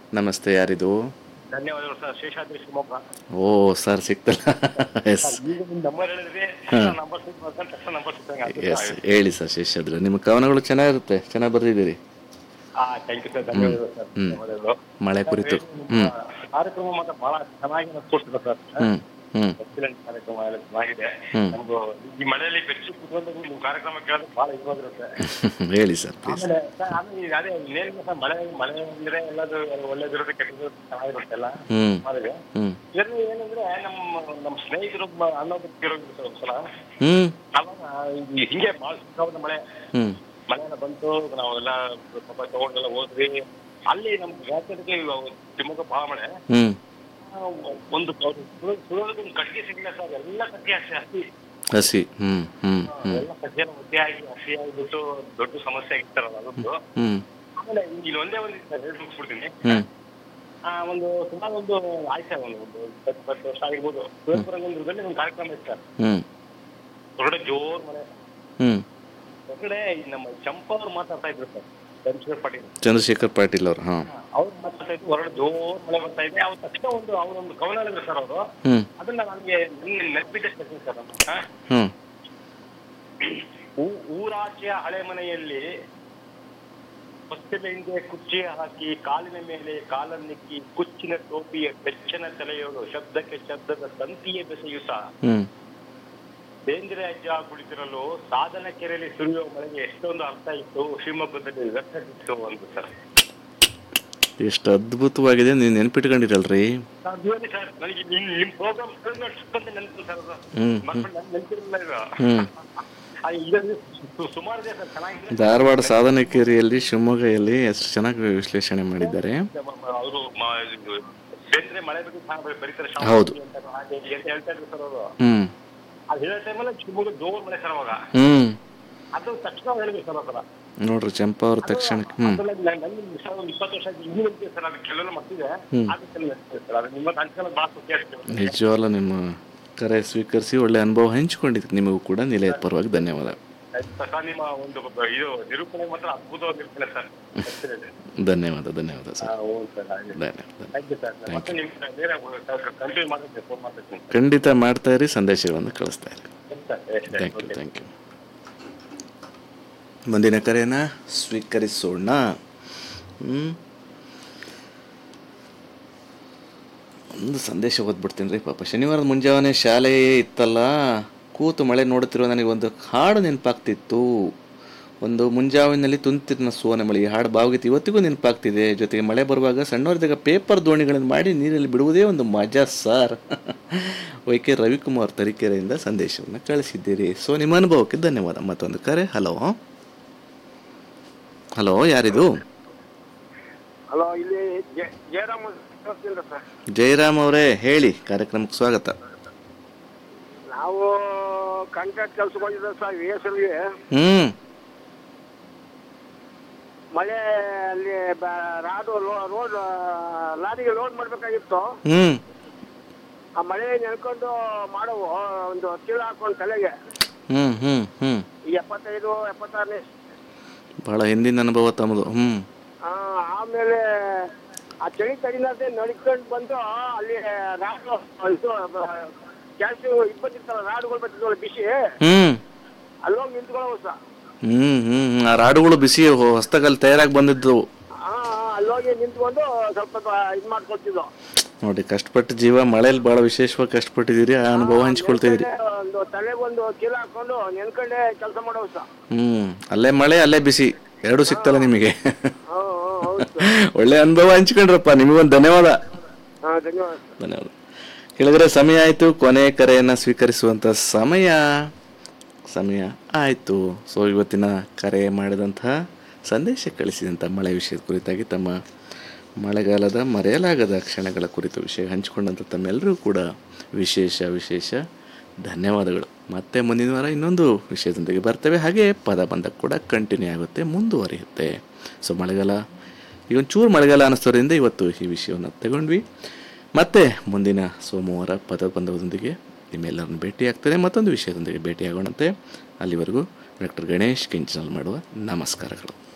ನಮಸ್ತೆ ಯಾರಿದು ಧನ್ಯವಾದಗಳು ಸರ್ ಶೇಷಾದ್ರಿ ಶಿವಮೊಗ್ಗ ಓ ಸರ್ ಸಿಕ್ತಲ್ಲ ಎಸ್ ಸರ್, ಈಗ ನಿಮ್ ನಂಬರ್ ಹೇಳಿದ್ರಿ ನಂಬರ್ ಸಿಗ್ತದೆ ತಕ್ಷಣ ನಂಬರ್ ಸಿಗ್ತಂಗೆ ಎಸ್ ಹೇಳಿ ಸರ್ ಶೇಷಾದ್ರಿ ನಿಮ್ಮ ಕವನಗಳು ಚೆನ್ನಾಗಿರುತ್ತೆ ಚೆನ್ನಾಗಿ ಬರೆದಿದ್ದೀರಿ ಹಾ ಥ್ಯಾಂಕ್ ಯು ಸರ್ ಧನ್ಯವಾದಗಳು ಸರ್ ಹ್ಮ್. ಧನ್ಯವಾದಗಳು ಮಳೆ ಕುರಿತು ನಿಮ್ಮ ಹ್ಮ್ ಕಾರ್ಯಕ್ರಮ ಮಾತ್ರ ಬಹಳ ಚೆನ್ನಾಗಿ ನಡ್ಸ್ಕೊಡ್ತೀರ ಸರ್ ಹ್ಮ್ ಹ್ಮ್ ಎಕ್ಸಲೆಂಟ್ ಕಾರ್ಯಕ್ರಮ ಎಲ್ಲ ಚೆನ್ನಾಗಿದೆ ಹ್ಮ್. ನಮ್ದು ಈ ಮಳೆಯಲ್ಲಿ ಬೆಚ್ಚಿ ಕುತ್ಕೊಂಡು ನಿಮ್ ಕಾರ್ಯಕ್ರಮ ಕೇಳೋದು ಬಹಳ ಇಷ್ಟವಾಗಿರುತ್ತೆ ಹೇಳಿ ಸರ್ ಪ್ಲೀಸ್ ಆಮೇಲೆ ಸರ್ ಆಮೇಲೆ ಅದೇ ನೇರಿನ ಸರ್ ಮಳೆ ಮಳೆ ಅಂದ್ರೆ ಎಲ್ಲದು ಒಳ್ಳೇದಿರುತ್ತೆ ಕೆಟ್ಟದ್ದು ಚೆನ್ನಾಗಿರುತ್ತೆ ಎಲ್ಲ ಹ್ಮ್ ಮಾಡಿದ್ರೆ ಹ್ಮ್ ಇದರಲ್ಲಿ ಏನಂದ್ರೆ ನಮ್ಮ ನಮ್ಮ ಸ್ನೇಹಿತರು ಮ- ಅನ್ನೋದು ಕೇಳೋದು ಸರ್ ಒಂದ್ಸಲ ಹ್ಮ್ ಅವಾಗ ಈ ಹಿಂಗೆ ಭಾಳ ಸಿಕ್ಕಾಪಟ್ಟೆ ಮಳೆ ಹ್ಮ್ ಮಳೆನ ಬಂತು ನಾವೆಲ್ಲ ಪಾಪ ತಗೊಂಡೆಲ್ಲ ಹೋದ್ವಿ ಅಲ್ಲಿ ನಮ್ಮ ರಾಜ್ಯಕ್ಕೆ ಶಿವಮೊಗ್ಗ ಭಾಳ ಮಳೆ ಹ್ಮ್ ಆ, ಒಂದು ಸುಳೋದಕ್ಕೆ ಒಂದು ಕಟ್ಟಿಗೆ ಸಿಗಲಿಲ್ಲ ಸರ್ ಎಲ್ಲ ಕಟ್ಟಿಗೆ ಹಸಿ ಹಸಿ ಹಸಿ ಹ್ಮ್ ಹ್ಮ್ ಹ್ಮ್ ಎಲ್ಲ ಕಟ್ಟಿಗೆನ ಒದ್ದೆ ಆಗಿ ಹಸಿ ಆಗಿಬಿಟ್ಟು ದೊಡ್ಡ ಸಮಸ್ಯೆ ಆಗಿರ್ತಾರಲ್ಲ ಅದೊಂದು ಹ್ಮ್ ಆಮೇಲೆ ಇಲ್ಲಿ ಒಂದೇ ಒಂದು ಹೇಳಿ ಮುಗಿಸ್ಬಿಡ್ತೀನಿ ಹ್ಮ್ ಆ, ಒಂದು ಸುಮಾರು ಒಂದು ಆಯ್ತು ಸರ್ ಒಂದು ಒಂದು ಇಪ್ಪತ್ತು ಇಪ್ಪತ್ತು ವರ್ಷ ಆಗಿರ್ಬೋದು ಸುರೇಶ್ವರಂಗಂದ್ರದಲ್ಲಿ ಒಂದು ಕಾರ್ಯಕ್ರಮ ಇತ್ತು ಸರ್ ಹ್ಮ್ ಹೊರಗಡೆ ಜೋರ್ ಮಳೆ ಹ್ಮ್ ಹೊರಗಡೆ ಈ ನಮ್ಮ ಚಂಪಾ ಅವ್ರು ಮಾತಾಡ್ತಾ ಇದ್ರು ಸರ್ ಚಂದ್ರಶೇಖರ್ ಪಾಟೀಲ್ ಚಂದ್ರಶೇಖರ್ ಪಾಟೀಲ್ ಅವ್ರು ಹಾಂ ಅವ್ರು ಮಾತಾಡ್ತಾ ಇದ್ರು ಹೊರಗಡೆ ಜೋರ್ ಮಳೆ ಬರ್ತಾ ಇದೆ ಅವ್ರ ತಕ್ಷಣ ಒಂದು ಅವರೊಂದು ಕವನ ಹೇಳಿದ್ರು ಸರ್ ಅವರು ಹ್ಮ್ ಅದನ್ನ ನನಗೆ ನೆನಪಿದ್ದೆ ಸರ್ ನಮ್ಮ ಹಾ? ಹ್ಮ್ ಊ- ಊರಾಚೆಯ ಹಳೆ ಮನೆಯಲ್ಲಿ ಹೊಸ್ತಿಲ ಹಿಂದೆ ಕುರ್ಚಿ ಹಾಕಿ ಕಾಲಿನ ಮೇಲೆ ಕಾಲನ್ನಿಕ್ಕಿ ಕುಚ್ಚಿನ ಟೋಪಿಯ ಬೆಚ್ಚನ ತಲೆಯೋಳು ಶಬ್ದಕ್ಕೆ ಶಬ್ದದ ತಂತಿಯ ಬೆಸೆಯುತ್ತ ಹ್ಮ್ ಬೇಂದ್ರೆ ಅಜ್ಜ ಕುಳಿತಿರಲು ಸಾಧನ ಕೆರೆಯಲ್ಲಿ ಸುರಿಯುವ ಮಳೆಗೆ ಎಷ್ಟೊಂದು ಅರ್ಥ ಇತ್ತು ಶಿವಮೊಗ್ಗದಲ್ಲಿ ವ್ಯಕ್ತವಿತ್ತು ಒಂದು ಸರ್ ಎಷ್ಟು ಅದ್ಭುತವಾಗಿದೆ ನೀವು ನೆನ್ಪಿಟ್ಕೊಂಡಿರಲ್ರಿ ಸಾಧ್ಯವಾಗಿ ಸರ್ ನನಗೆ ನಿಮ್ ನಿಮ್ ಪ್ರೋಗ್ರಾಮ್ ಅಷ್ಟೊಂದು ನೆನಪು ಸರ್ ಅದು ಹ್ಮ್ ಮಕ್ಕಳು ನನ್ಗೆ ನೆನಪಿರಲಿಲ್ಲ ಇದು ಹ್ಮ್ ಆ, ಇದರಲ್ಲಿ ಸು- ಸುಮಾರು ಇದೆ ಸರ್ ಚೆನ್ನಾಗಿದೆ ಧಾರವಾಡ ಸಾಧನಕೇರಿಯಲ್ಲಿ ಶಿವಮೊಗ್ಗದಲ್ಲಿ ಎಷ್ಟು ಚೆನ್ನಾಗಿ ವಿಶ್ಲೇಷಣೆ ಮಾಡಿದ್ದಾರೆ ಅವರು ಬೇಂದ್ರೆ ಮಳೆ ಬಗ್ಗೆ ಚೆನ್ನಾಗಿ ಬರೀತಾರೆ ಶಾಂತಿ ಹೌದು. ಅಂತ ಹಾಗೆ ಹೀಗೆ ಅಂತ ಹೇಳ್ತಾ ಇದ್ರು ಸರ್ ಅವರು ಹ್ಮ್ ಅದು ಹೇಳೋ ಟೈಮಲ್ಲಿ ಶಿವಮೊಗ್ಗ ಜೋರ್ ಮಳೆ ಸರ್ ಅವಾಗ ಹ್ಮ್ ಅದು ತಕ್ಷಣ ಹೇಳಿದ್ರು ಸರ್ ಅದರ ನೋಡ್ರಿ ಚಂಪಾ ಅವ್ರ ತಕ್ಷಣಕ್ಕೆ ಹ್ಮ್ ನನ್ನ ಒಂದು ಇಪ್ಪತ್ತು ವರ್ಷ ಆಗಿ ಇನ್ನೂ ನೆನಪಿದೆ ಸರ್ ಅದು ಕೆಲವೆಲ್ಲ ಮರ್ತಿದೆ ಹ್ಮ್. ಅದಕ್ಕೆ ನೆನಪಿದೆ ಸರ್ ಅದು ನಿಮ್ಮ ಹಂಚ್ಕೊಳ್ಳೋದು ಭಾಳ ಖುಷಿ ಆಗ್ತದೆ ನಿಜವಾಗ್ಲೂ ನಿಮ್ಮ ಕರೆ ಸ್ವೀಕರಿಸಿ ಒಳ್ಳೆ ಅನುಭವ ಹಂಚಿಕೊಂಡಿದ್ದಕ್ಕೆ ನಿಮಗೂ ಕೂಡ ನಿಲಯದ ಪರವಾಗಿ ಧನ್ಯವಾದ ಸರ್ ನಿಮ್ಮ ಒಂದು ಇದು ನಿರೂಪಣೆ ಮಾತ್ರ ಅದ್ಭುತವಾದ ನಿರೂಪಣೆ ಸರ್ ಧನ್ಯವಾದ ಧನ್ಯವಾದ ಸರ್ ಹೌದು ಸರ್ ಹಾಗೆ ಧನ್ಯವಾದ ಥ್ಯಾಂಕ್ ಯು ಸರ್ ಮತ್ತೆ ನಿಮ್ಗೆ ಬೇರೆ ಕಂಟಿನ್ಯೂ ಮಾಡ್ತೀನಿ ಫೋನ್ ಮಾಡ್ತೀನಿ ಖಂಡಿತ ಮಾಡ್ತಾ ಇರಿ ಸಂದೇಶಗಳನ್ನು ಕಳಿಸ್ತಾ ಇರಿ sir thank you thank you ಮುಂದಿನ ಕರೆಯನ್ನು ಸ್ವೀಕರಿಸೋಣ ಹ್ಮ್. ಒಂದು ಸಂದೇಶ ಓದ್ಬಿಡ್ತೀನಿ ರೀ ಪಾಪ ಶನಿವಾರದ ಮುಂಜಾನೆ ಶಾಲೆ ಇತ್ತಲ್ಲ ಕೂತು ಮಳೆ ನೋಡುತ್ತಿರುವ ನನಗೆ ಒಂದು ಹಾಡು ನೆನಪಾಗ್ತಿತ್ತು ಒಂದು ಮುಂಜಾವಿನಲ್ಲಿ ತುಂತಿರಿನ ಸೋನೆ ಮಳೆ ಈ ಹಾಡು ಭಾವಗೀತೆ ಇವತ್ತಿಗೂ ನೆನಪಾಗ್ತಿದೆ ಜೊತೆಗೆ ಮಳೆ ಬರುವಾಗ ಸಣ್ಣವರಿದ್ದಾಗ ಪೇಪರ್ ದೋಣಿಗಳನ್ನು ಮಾಡಿ ನೀರಲ್ಲಿ ಬಿಡುವುದೇ ಒಂದು ಮಜಾ ಸರ್ ವೈ ಕೆ ರವಿಕುಮಾರ್ ತರೀಕೆರೆಯಿಂದ ಸಂದೇಶವನ್ನು ಕಳಿಸಿದ್ದೀರಿ ಸೊ ನಿಮ್ಮ ಅನುಭವಕ್ಕೆ ಧನ್ಯವಾದ ಮತ್ತೊಂದು ಕರೆ ಹಲೋ ಹಲೋ ಯಾರಿದು ಹಲೋ ಇಲ್ಲಿ ಜೆ- ಜಯರಾಮ್ ಬರ್ತಿಲ್ಲ ಸರ್ ಜಯರಾಮ್ ಅವರೇ ಹೇಳಿ ಕಾರ್ಯಕ್ರಮಕ್ಕೆ ಸ್ವಾಗತ ನಾವು ಕಾಂಟ್ರಾಕ್ಟ್ ಕೆಲ್ಸಕ್ಕೆ ಹೋಗಿದ್ದೆ ಸರ್ ವಿ ಎಸ್ ಎಲ್ಗೆ ಹ್ಮ್ ಮಳೆ ಅಲ್ಲಿ ಬ- ರಾಡು ರೋಡ್ ಲಾರಿಗೆ ಲೋಡ್ ಮಾಡ್ಬೇಕಾಗಿತ್ತು ಹ್ಮ್ ಆ ಮಳೆ ನೆನ್ಕೊಂಡು ಮಾಡವು ಒಂದು ಚೀಲ ಹಾಕೊಂಡು ತಲೆಗೆ ಹ್ಮ್ ಹ್ಮ್ ಹ್ಮ್ ಈ ಎಪ್ಪತ್ತೈದು ಎಪ್ಪತ್ತಾರನೇ ಬಹಳ ಹಿಂದಿನ ಅನುಭವ ತಮ್ಮದು ಹ್ಮ್ ಆ, ಆಮೇಲೆ ಆ ಚಳಿ ತಡಿಲಾರ್ದೆ ನಡ್ಕೊಂಡು ಬಂದು ಅಲ್ಲಿ ರಾಡು ಇದು ಕ್ಯಾಲ್ಸಿಯಂ ಇಪ್ಪತ್ತಿರ್ತಾವ ರಾಡುಗಳು ಬರ್ತಿದ್ವಲ್ಲ ಬಿಸಿ ಹ್ಮ್ ಅಲ್ಲೋಗಿ ನಿಂತ್ಕೊಳ್ಳೋ ಸರ್ ಹ್ಮ್ ಹ್ಮ್ ಹ್ಮ್. ಆ ರಾಡುಗಳು ಬಿಸಿ ಹೊಸ್ತಕಲ್ಲಿ ತಯಾರಾಗಿ ಬಂದಿದ್ದು ಆ, ಅಲ್ಲೋಗಿ ನಿಂತ್ಕೊಂಡು ಸ್ವಲ್ಪ ಇದು ಮಾಡ್ಕೊಳ್ತಿದ್ವು ನೋಡಿ ಕಷ್ಟಪಟ್ಟು ಜೀವ ಮಳೆಯಲ್ಲಿ ಬಹಳ ವಿಶೇಷವಾಗಿ ಕಷ್ಟಪಟ್ಟಿದ್ದೀರಿ ಆ ಅನುಭವ ಹಂಚ್ಕೊಳ್ತಾ ಇದೀರಿ ಒಂದು ತಲೆಗೆ ಒಂದು ಚೀಲ ಹಾಕೊಂಡು ನೆನ್ಕೊಂಡೆ ಕೆಲಸ ಮಾಡೋ ಸರ್ ಹ್ಮ್ ಅಲ್ಲೇ ಮಳೆ ಅಲ್ಲೇ ಬಿಸಿ ಎರಡು ಸಿಕ್ತಲ್ಲ ನಿಮಗೆ ಹ್ಞೂ ಹೌದು ಸರ್ ಒಳ್ಳೆ ಅನುಭವ ಹಂಚ್ಕೊಂಡ್ರಪ್ಪ ನಿಮಗೊಂದು ಧನ್ಯವಾದ ಹಾಂ ಧನ್ಯವಾದ ಸರ್ ಧನ್ಯವಾದ ಕೆಳಗಡೆ ಸಮಯ ಆಯಿತು ಕೊನೆ ಕರೆಯನ್ನು ಸ್ವೀಕರಿಸುವಂಥ ಸಮಯ ಸಮಯ ಆಯಿತು ಸೊ ಇವತ್ತಿನ ಕರೆ ಮಾಡಿದಂತಹ ಸಂದೇಶ ಕಳಿಸಿದಂಥ ಮಳೆ ವಿಷಯದ ಕುರಿತಾಗಿ ತಮ್ಮ ಮಳೆಗಾಲದ ಮರೆಯಲಾಗದ ಕ್ಷಣಗಳ ಕುರಿತು ವಿಷಯ ಹಂಚಿಕೊಂಡಂಥ ತಮ್ಮೆಲ್ಲರೂ ಕೂಡ ವಿಶೇಷ ವಿಶೇಷ ಧನ್ಯವಾದಗಳು ಮತ್ತೆ ಮುಂದಿನ ವಾರ ಇನ್ನೊಂದು ವಿಷಯದೊಂದಿಗೆ ಬರ್ತೇವೆ ಹಾಗೆ ಪದ ಬಂದ ಕೂಡ ಕಂಟಿನ್ಯೂ ಆಗುತ್ತೆ ಮುಂದುವರಿಯುತ್ತೆ ಸೊ ಮಳೆಗಾಲ ಈಗ ಒಂಚೂರು ಮಳೆಗಾಲ ಅನ್ನಿಸೋದ್ರಿಂದ ಇವತ್ತು ಈ ವಿಷಯವನ್ನು ತಗೊಂಡ್ವಿ ಮತ್ತೆ ಮುಂದಿನ ಸೋಮವಾರ ಪದ ಬಂಧವದೊಂದಿಗೆ ನಿಮ್ಮೆಲ್ಲರನ್ನು ಭೇಟಿ ಆಗ್ತದೆ ಮತ್ತೊಂದು ವಿಷಯದೊಂದಿಗೆ ಭೇಟಿಯಾಗೋಣಂತೆ ಅಲ್ಲಿವರೆಗೂ ಡಾಕ್ಟರ್ ಗಣೇಶ್ ಕಿಂಚನಲ್ ಮಾಡುವ ನಮಸ್ಕಾರಗಳು